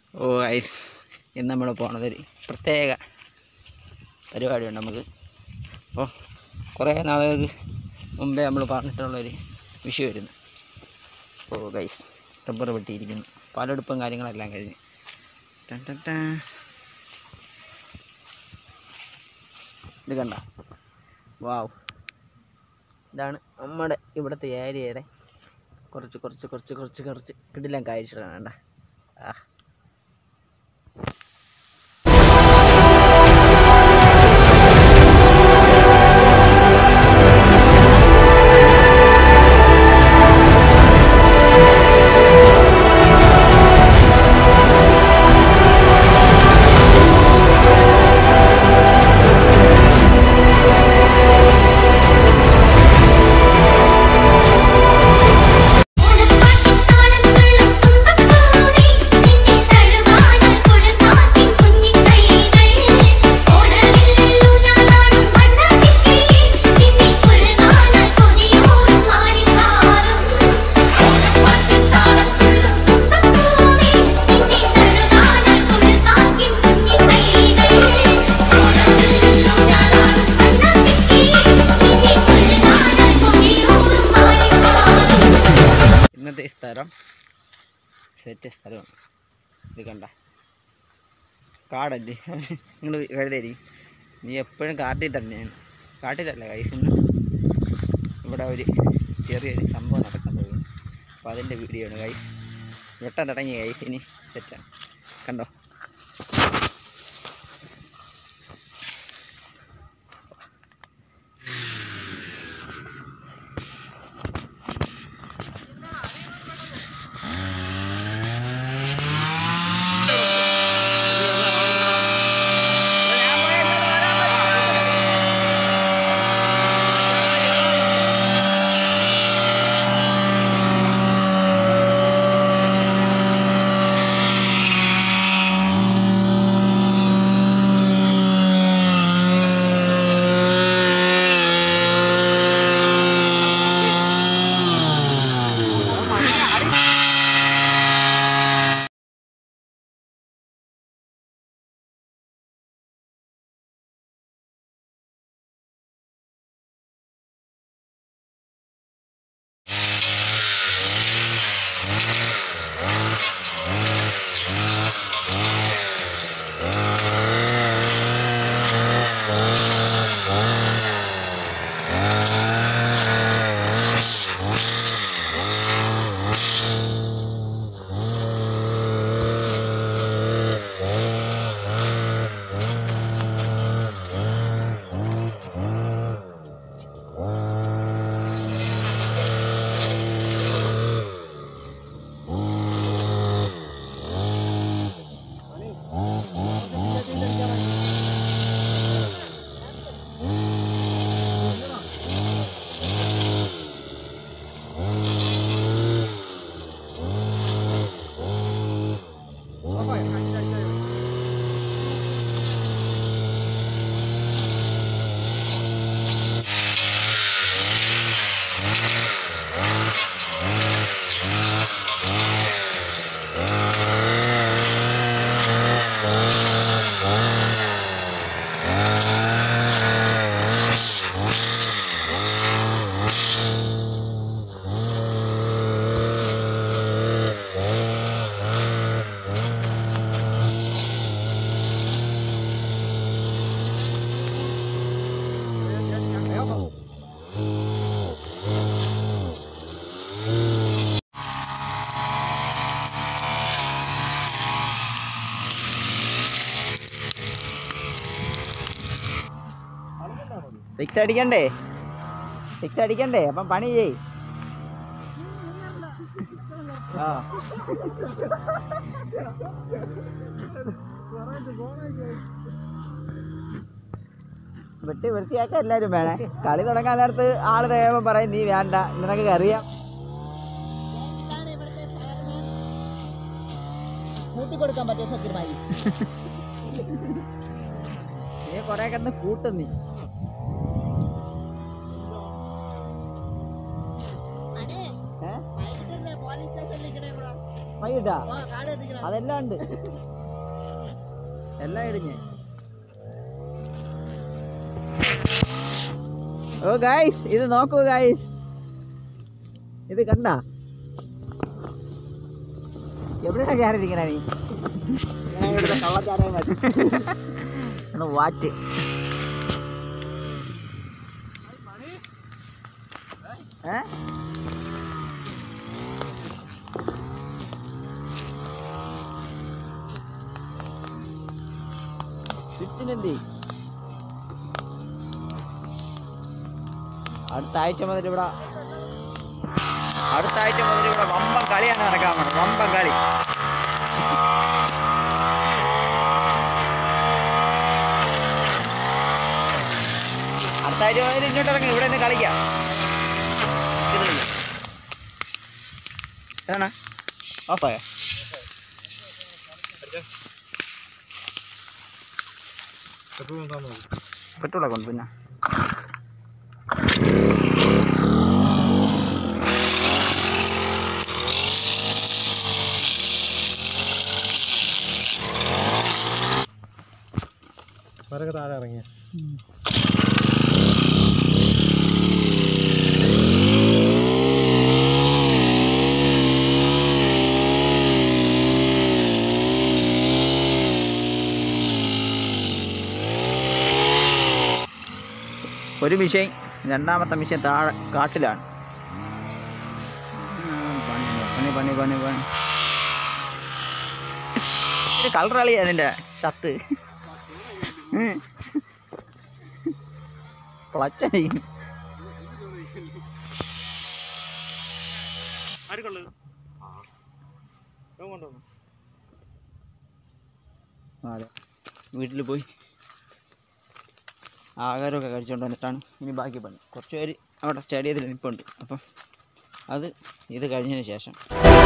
ഓ ice ഇന്ന് നമ്മൾ പോണതൊരു പ്രത്യേക പരിപാടിയുണ്ട് നമുക്ക് അപ്പോൾ കുറേ നാളുകൾക്ക് മുമ്പേ നമ്മൾ പറഞ്ഞിട്ടുള്ളൊരു വിഷയമായിരുന്നു ഓ ഗൈസ് റബ്ബർ വെട്ടിയിരിക്കുന്നു പാലെടുപ്പും കാര്യങ്ങളെല്ലാം കഴിഞ്ഞ് ടൻ ടൻ ടാ. ഇത് കണ്ട വാവ് ഇതാണ് നമ്മുടെ ഇവിടുത്തെ ഏരിയയുടെ കുറച്ച് കുറച്ച് കുറച്ച് കുറച്ച് കുറച്ച് കിടിലം കാഴ്ചകളാണ് കണ്ട ആ ഇന്നത്തെ സ്ഥലം സെറ്റ് സ്ഥലമാണ് ഇത് കണ്ട കാടല്ലേ നിങ്ങൾ കഴുതരി നീ എപ്പോഴും കാട്ടിൽ തന്നെയാണ് കാട്ടിലല്ല കൈസിന്ന് ഇവിടെ ഒരു ചെറിയൊരു സംഭവം നടക്കാൻ പോകുന്നു അപ്പോൾ അതിൻ്റെ വീഡിയോ ആണ് കൈ വെട്ടാൻ തുടങ്ങി കൈസ് ഇനി സെറ്റാണ് കണ്ടോ സിക്സ് അടിക്കണ്ടേ സിക്സ് അടിക്കണ്ടേ അപ്പം പണി ചെയ് ആ വെട്ടി വൃത്തിയാക്കാൻ എല്ലാവരും വേണേ കളി തുടങ്ങാൻ നേരത്ത് ആള് തേയുമ്പോൾ പറയും നീ വേണ്ട നിനക്ക് അറിയാം കൂട്ടിക്കൊടുക്കാൻ പറ്റിയ സത്യമായി നീ കൊറേ കിടന്ന് കൂട്ടും നീ അടേ ഏ വൈകിട്ടല്ലേ പോലീസ് സ്റ്റേഷനിൽ നിൽക്കണേ ഇവിടെ വൈകിട്ടാ വാ കാട് എത്തിക്കണം അതെല്ലാം ഉണ്ട് എല്ലാം ഇടിഞ്ഞ് ഓ ഗായ്സ് ഇത് നോക്കൂ ഗായ്സ് ഇത് കണ്ട എവിടെയാ കയറിയിരിക്കണ നീ കള്ളച്ചാരായ മതി ഒന്ന് വാറ്റ് ഏ ചുറ്റിനെന്തി അടുത്ത ആഴ്ച മുതൽ ഇവിടെ അടുത്ത ആഴ്ച മുതൽ ഇവിടെ വമ്പൻ കളിയാണ് നടക്കാൻ പോകുന്നത് വമ്പൻ കളി അടുത്ത ആഴ്ച മുതൽ ഇങ്ങോട്ട് ഇറങ്ങി ഇവിടെ നിന്ന് കളിക്കാം കിട്ടുന്നില്ല ഏതാണ് ഓഫായ പെട്രോളൊക്കെ ഉണ്ട് പിന്നെ മരൊക്കെ താഴെ ഇറങ്ങിയ ഒരു മിഷീൻ രണ്ടാമത്തെ മിഷീൻ താഴെ കാട്ടിലാണ് ഉം, പണി പണി പണി പണി പണി ഇത് കളർ കളിയാ അതിൻ്റെ ഷർട്ട് പ്ലച്ചടിക്കും ആർക്കുള്ളത് അതെ വീട്ടിൽ പോയി ആഹാരമൊക്കെ കഴിച്ചുകൊണ്ട് വന്നിട്ടാണ് ഇനി ബാക്കി പണി കുറച്ച് പേര് അവിടെ സ്റ്റേഡിയത്തിൽ നിൽപ്പുണ്ട് അപ്പം അത് ഇത് കഴിഞ്ഞതിന് ശേഷം